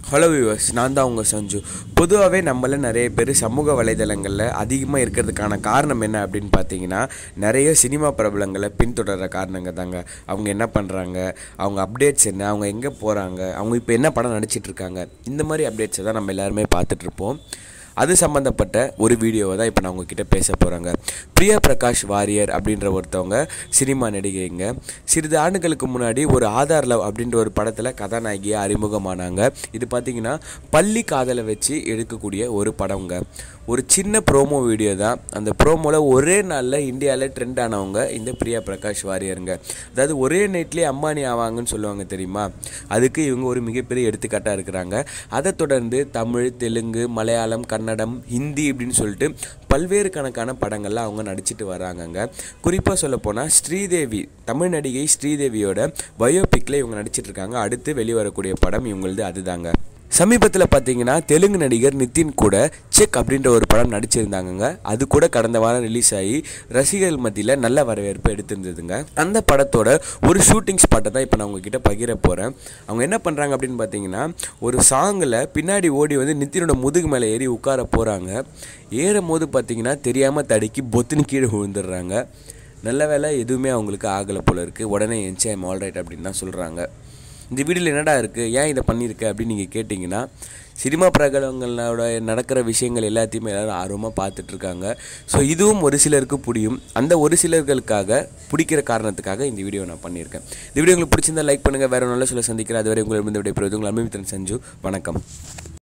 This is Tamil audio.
ஹலோ வியூவர்ஸ் நான் தான் உங்கள் சஞ்சு பொதுவாகவே நம்மள நிறைய பேர் சமூக வலைதளங்களில் அதிகமாக இருக்கிறதுக்கான காரணம் என்ன அப்படின்னு பார்த்தீங்கன்னா நிறைய சினிமா பிரபலங்களை பின்தொடர்கிற காரணங்க தாங்க அவங்க என்ன பண்ணுறாங்க அவங்க அப்டேட்ஸ் என்ன அவங்க எங்கே போகிறாங்க அவங்க இப்போ என்ன படம் நடிச்சிட்டு இருக்காங்க இந்த மாதிரி அப்டேட்ஸை தான் நம்ம எல்லாருமே பார்த்துட்ருப்போம் அது சம்மந்தப்பட்ட ஒரு வீடியோவை தான் இப்போ நான் உங்ககிட்ட பேச போகிறேங்க பிரியா பிரகாஷ் வாரியர் அப்படின்ற ஒருத்தவங்க சினிமா நடிகைங்க சிறிது ஆண்டுகளுக்கு முன்னாடி ஒரு ஆதார் லவ் அப்படின்ற ஒரு படத்தில் கதாநாயகியாக அறிமுகமானாங்க இது பார்த்தீங்கன்னா பள்ளி காதலை வச்சு எடுக்கக்கூடிய ஒரு படங்க ஒரு சின்ன ப்ரோமோ வீடியோ தான் அந்த ப்ரோமோவில் ஒரே நாளில் இந்தியாவில் ட்ரெண்ட் ஆனவங்க இந்த பிரியா பிரகாஷ் வாரியருங்க அதாவது ஒரே நைட்லேயே அம்பானி ஆவாங்கன்னு சொல்லுவாங்க தெரியுமா அதுக்கு இவங்க ஒரு மிகப்பெரிய எடுத்துக்காட்டாக இருக்கிறாங்க அதை தொடர்ந்து தமிழ் தெலுங்கு மலையாளம் கன்னடம் ஹிந்தி இப்படின்னு சொல்லிட்டு பல்வேறு கணக்கான படங்களில் அவங்க நடிச்சிட்டு வராங்கங்க குறிப்பாக சொல்ல போனால் ஸ்ரீதேவி தமிழ் நடிகை ஸ்ரீதேவியோட பயோபிக்கில் இவங்க நடிச்சிட்டு இருக்காங்க அடுத்து வெளிவரக்கூடிய படம் இவங்களது அதுதாங்க சமீபத்தில் பார்த்தீங்கன்னா தெலுங்கு நடிகர் நிதின் கூட செக் அப்படின்ற ஒரு படம் நடிச்சிருந்தாங்கங்க அது கூட கடந்த வாரம் ரிலீஸ் ஆகி ரசிகர்கள் மத்தியில் நல்ல வரவேற்பு எடுத்திருந்ததுங்க அந்த படத்தோட ஒரு ஷூட்டிங் ஸ்பாட்டை தான் இப்போ நான் உங்ககிட்ட பகிர போகிறேன் அவங்க என்ன பண்ணுறாங்க அப்படின்னு பார்த்தீங்கன்னா ஒரு சாங்கில் பின்னாடி ஓடி வந்து நிதினோட முதுகு மேலே ஏறி உட்கார போகிறாங்க ஏறும் போது பார்த்தீங்கன்னா தெரியாமல் தடுக்கி பொத்துன்னு கீழே விழுந்துடுறாங்க நல்ல வேலை எதுவுமே அவங்களுக்கு ஆகலை போல இருக்குது உடனே என்ஜாய் ஆல்ரைட் அப்படின்னு தான் சொல்கிறாங்க இந்த வீடியோவில் என்னடா இருக்குது ஏன் இதை பண்ணியிருக்க அப்படின்னு நீங்கள் கேட்டிங்கன்னா சினிமா பிரகடனங்களோட நடக்கிற விஷயங்கள் எல்லாத்தையுமே எல்லோரும் ஆர்வமாக பார்த்துட்ருக்காங்க ஸோ இதுவும் ஒரு சிலருக்கு புரியும் அந்த ஒரு சிலர்களுக்காக பிடிக்கிற காரணத்துக்காக இந்த வீடியோ நான் பண்ணியிருக்கேன் இந்த வீடியோ உங்களுக்கு பிடிச்சிருந்தா லைக் பண்ணுங்கள் வேறு நல்ல சொல்ல சந்திக்கிறேன் அதுவரை உங்களை விடைபெறுவது உங்கள் அமிமித்திரன் சஞ்சு வணக்கம்